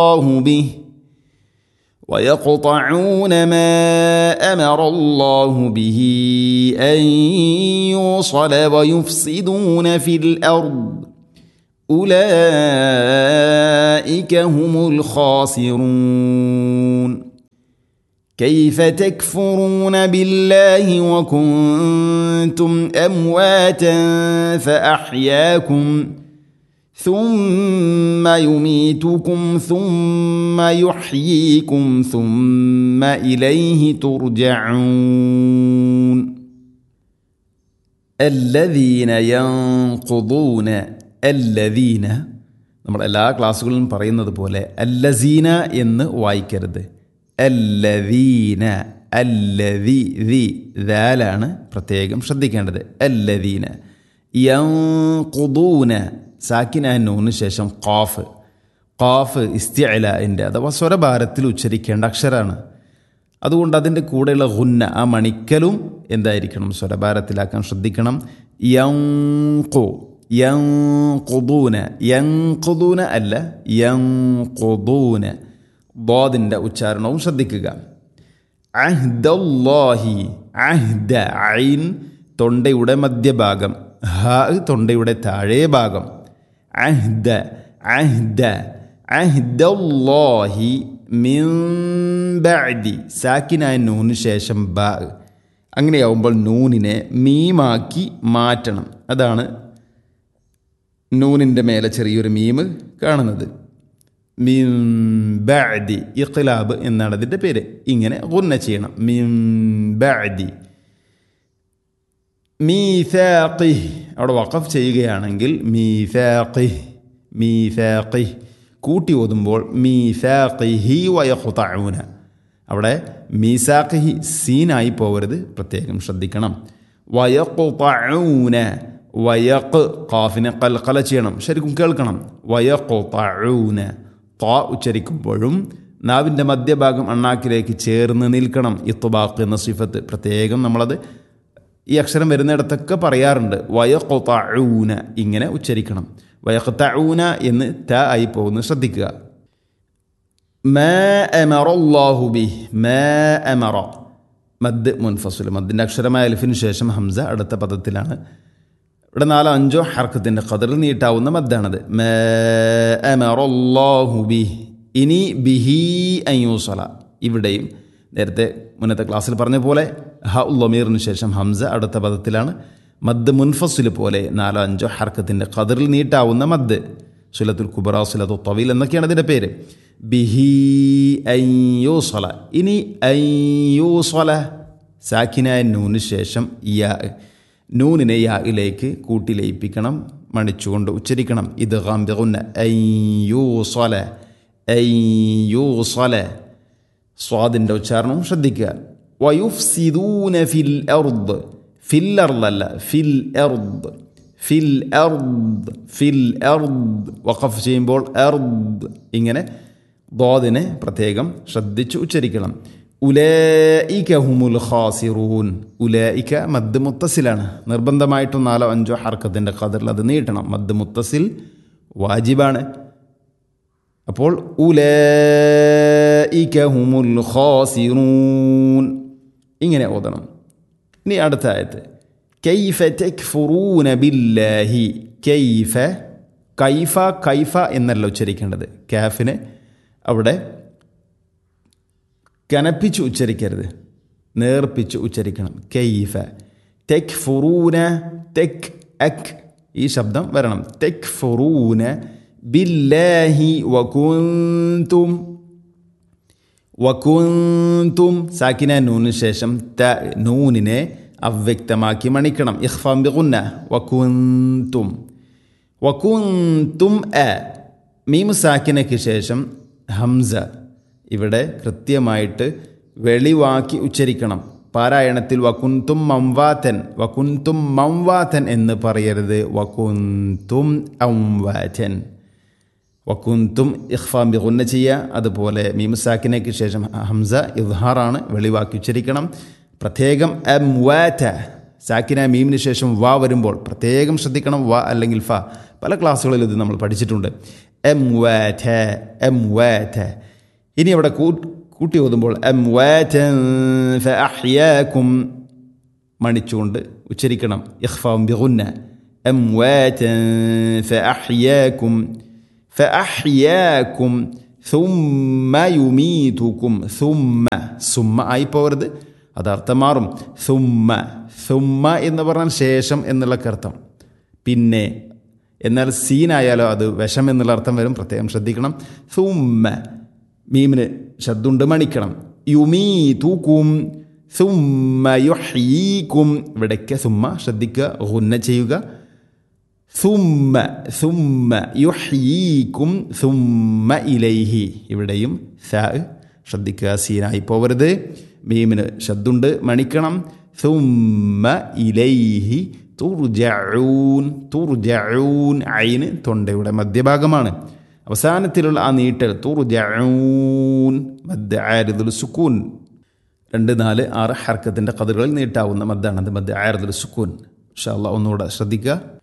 الله به ويقطعون ما امر الله به ان يوصل ويفسدون في الارض اولئك هم الخاسرون كيف تكفرون بالله وكنتم امواتا فاحياكم ثم يميتكم ثم يحييكم ثم اليه ترجعون الذين ينقضون الذين നമ്മൾ എല്ലാ ക്ലാസ്സുകളിലും പറയുന്നത് പോലെ അല്ലസീന എന്ന് വായിക്കരുത് അല്ലദീന അല്ലദി ദി ദാലാണ് പ്രത്യേകം ശ്രദ്ധിക്കേണ്ടത് അല്ലദീന യങ്കുദൂന സാക്കിന നൂന് ശേഷം ഖാഫ് ഖാഫ് ഇസ്തിഅലിൻ്റെ അഥവാ സ്വരഭാരത്തിൽ ഉച്ചരിക്കേണ്ട അക്ഷരമാണ് അതുകൊണ്ട് അതിൻ്റെ കൂടെയുള്ള ഗുന്ന ആ മണിക്കലും എന്തായിരിക്കണം സ്വരഭാരത്തിലാക്കാൻ ശ്രദ്ധിക്കണം യങ്കു യങ്കുദൂന യങ്കുദൂന അല്ല യങ്കുദൂന ബോദിൻ്റെ ഉച്ചാരണവും ശ്രദ്ധിക്കുക അഹ്ദല്ലാഹി അഹ്ദ ഐൻ തൊണ്ടയുടെ മധ്യഭാഗം ഹ തൊണ്ടയുടെ താഴെ ഭാഗം അഹ്ദ അഹ്ദ അഹ്ദല്ലാഹി മിൻ ബഅദി സാക്കിനായ നൂന് ശേഷം ബ അങ്ങനെയാവുമ്പോൾ നൂനിനെ മീമാക്കി മാറ്റണം അതാണ് നൂനിൻ്റെ മേലെ ചെറിയൊരു മീമ് കാണുന്നത് മിൻ ബഅദി ഇഖ്ലാബ് എന്നാണ് അതിൻ്റെ പേര് ഇങ്ങനെ ഗുന്ന ചെയ്യണം മിൻ ബഅദി മീസാഖി അവിടെ വഖഫ് ചെയ്യുകയാണെങ്കിൽ മീസാഖി മീസാഖി കൂട്ടി ഓതുമ്പോൾ മീസാഖിഹി വയഖുതഊന അവിടെ മീസാഖിഹി സീനായി പോകരുത് പ്രത്യേകം ശ്രദ്ധിക്കണം വയഖുതഊന വയഖ് ഖാഫിനെ കൽക്കല ചെയ്യണം ശരിക്കും കേൾക്കണം വയഖുതഊന ത ഉച്ചരിക്കുമ്പോഴും നാവിൻ്റെ മധ്യഭാഗം അണ്ണാക്കിലേക്ക് ചേർന്ന് നിൽക്കണം ഇത്തുബാഖ് എന്ന സിഫത്ത് പ്രത്യേകം നമ്മളത് ഈ അക്ഷരം വരുന്നിടത്തൊക്കെ പറയാറുണ്ട് വയക്കൊത്തഊന ഇങ്ങനെ ഉച്ചരിക്കണം വയക്കൊത്തഊന എന്ന് ത ആയി പോകുന്നത് ശ്രദ്ധിക്കുക ബി അമറ മദ് മുൻഫസുൽ മദ്ദിൻ്റെ അക്ഷരമായ അലിഫിന് ശേഷം ഹംസ അടുത്ത പദത്തിലാണ് ഇവിടെ നാലോ അഞ്ചോ ഹർക്കത്തിൻ്റെ ഖദറിൽ നീട്ടാവുന്ന മദ്ദാണത് ബി ഇനി ബിഹി അയ്യൂസല ഇവിടെയും നേരത്തെ മുന്നത്തെ ക്ലാസ്സിൽ പറഞ്ഞ പോലെ ഹ ഉള്ളമീറിന് ശേഷം ഹംസ അടുത്ത പദത്തിലാണ് മദ് മുൻഫസുൽ പോലെ നാലോ അഞ്ചോ ഹർക്കത്തിൻ്റെ ഖദറിൽ നീട്ടാവുന്ന മദ് സുലത്തുൽ കുബറ സുലത്തു തവീൽ എന്നൊക്കെയാണ് ഇതിൻ്റെ പേര് ബിഹി അയ്യൂസല ഇനി അയ്യൂസല സാക്കിനായ നൂന് ശേഷം യാ നൂനിനെ യായിലേക്ക് കൂട്ടി ലയിപ്പിക്കണം മണിച്ചുകൊണ്ട് ഉച്ചരിക്കണം ഇത് ഗാംബിറുന്ന അയ്യൂസല അയ്യൂസല സ്വാദിൻ്റെ ഉച്ചാരണവും ശ്രദ്ധിക്കുക വയുഫ്സിദൂന ഫിൽ എർദ് ഫിൽ എർദല്ല ഫിൽ എർദ് ഫിൽ എർദ് ഫിൽ എർദ് വഖഫ് ചെയ്യുമ്പോൾ എർദ് ഇങ്ങനെ ദോദിനെ പ്രത്യേകം ശ്രദ്ധിച്ച് ഉച്ചരിക്കണം ഉലൈക ഹുമുൽ ഖാസിറൂൻ ഉലൈക മദ് മുത്തസിലാണ് നിർബന്ധമായിട്ടും നാലോ അഞ്ചോ ഹർക്കത്തിൻ്റെ ഖദറിൽ അത് നീട്ടണം മദ് മുത്തസിൽ വാജിബാണ് അപ്പോൾ ഉലൈക ഹുമുൽ ഖാസിറൂൻ ഇങ്ങനെ ഓതണം ഇനി അടുത്ത ആയത്ത് കൈഫ തെക്ഫുറൂന ബില്ലാഹി കൈഫ കൈഫ കൈഫ എന്നല്ല ഉച്ചരിക്കേണ്ടത് കാഫിന് അവിടെ കനപ്പിച്ച് ഉച്ചരിക്കരുത് നേർപ്പിച്ച് ഉച്ചരിക്കണം കൈഫ തെക് ഫുറൂന തെക് അക് ഈ ശബ്ദം വരണം തെക് ഫുറൂന ബില്ലാഹി വകുന്തും വകുന്തും സാക്കിന നൂന് ശേഷം ത നൂനിനെ അവ്യക്തമാക്കി മണിക്കണം ഇഖ്ഫാം ബിഗുന്ന വകുന്തും വകുന്തും അ മീമു സാക്കിനയ്ക്ക് ശേഷം ഹംസ ഇവിടെ കൃത്യമായിട്ട് വെളിവാക്കി ഉച്ചരിക്കണം പാരായണത്തിൽ വകുന്തും മംവാത്തൻ വകുന്തും മംവാത്തൻ എന്ന് പറയരുത് വകുന്തും ഔവാറ്റൻ വക്കുന്തും ഇഖ്ഫാം ബിഗുന്ന ചെയ്യുക അതുപോലെ മീമുസാക്കിനയ്ക്ക് ശേഷം ഹംസ ഇദ്ഹാറാണ് വെളിവാക്കി ഉച്ചരിക്കണം പ്രത്യേകം എം വാറ്റ സാക്കിന മീമിന് ശേഷം വ വരുമ്പോൾ പ്രത്യേകം ശ്രദ്ധിക്കണം വ അല്ലെങ്കിൽ ഫ പല ക്ലാസ്സുകളിൽ ഇത് നമ്മൾ പഠിച്ചിട്ടുണ്ട് എം വാറ്റ എം വാറ്റ ഇനി അവിടെ കൂ- കൂട്ടി ഓതുമ്പോൾ എം വാറ്റൻ ഫഅഹ്യാക്കും മണിച്ചുകൊണ്ട് ഉച്ചരിക്കണം ഇഖ്ഫാം ബിഗുന്ന എം വാറ്റൻ ഫഅഹ്യാക്കും ഫഅഹ്യാക്കും ثم يميتكم ثم സുമ്മ ആയി പോകരുത് അത് അർത്ഥം മാറും സുമ്മ സുമ്മ എന്ന് പറഞ്ഞാൽ ശേഷം എന്നുള്ള അർത്ഥം പിന്നെ എന്നാൽ സീനായാലോ അത് വിഷം എന്നുള്ള അർത്ഥം വരും പ്രത്യേകം ശ്രദ്ധിക്കണം സുമ്മ മീമിന് ശബ്ദുണ്ട് മണിക്കണം യുമീ തൂക്കും സുമ്മ യുഹീക്കും ഇവിടേക്ക് സുമ്മ ശ്രദ്ധിക്കുക ഹുന്ന ചെയ്യുക സുമ്മ സുമ്മ യുഹീക്കും സുമ്മ ഇലൈഹി ഇവിടെയും സ ശ്രദ്ധിക്കുക സീനായി പോവരുത് മീമിന് ശബ്ദുണ്ട് മണിക്കണം സുമ്മ ഇലൈഹി തുർജഊൻ തുർജഊൻ ഐന് തൊണ്ടയുടെ മധ്യഭാഗമാണ് അവസാനത്തിലുള്ള ആ നീട്ടൽ തുർജഊൻ മദ്ദ ആരിദുൽ സുക്കൂൻ രണ്ട് നാല് ആറ് ഹർക്കത്തിൻ്റെ കതിറുകളിൽ നീട്ടാവുന്ന മദ്ദാണ് അത് മദ്ദ ആരിദുൽ സുക്കൂൻ ഇൻഷാ അല്ലാഹ് ഒന്നുകൂടെ ശ്രദ്ധിക്കുക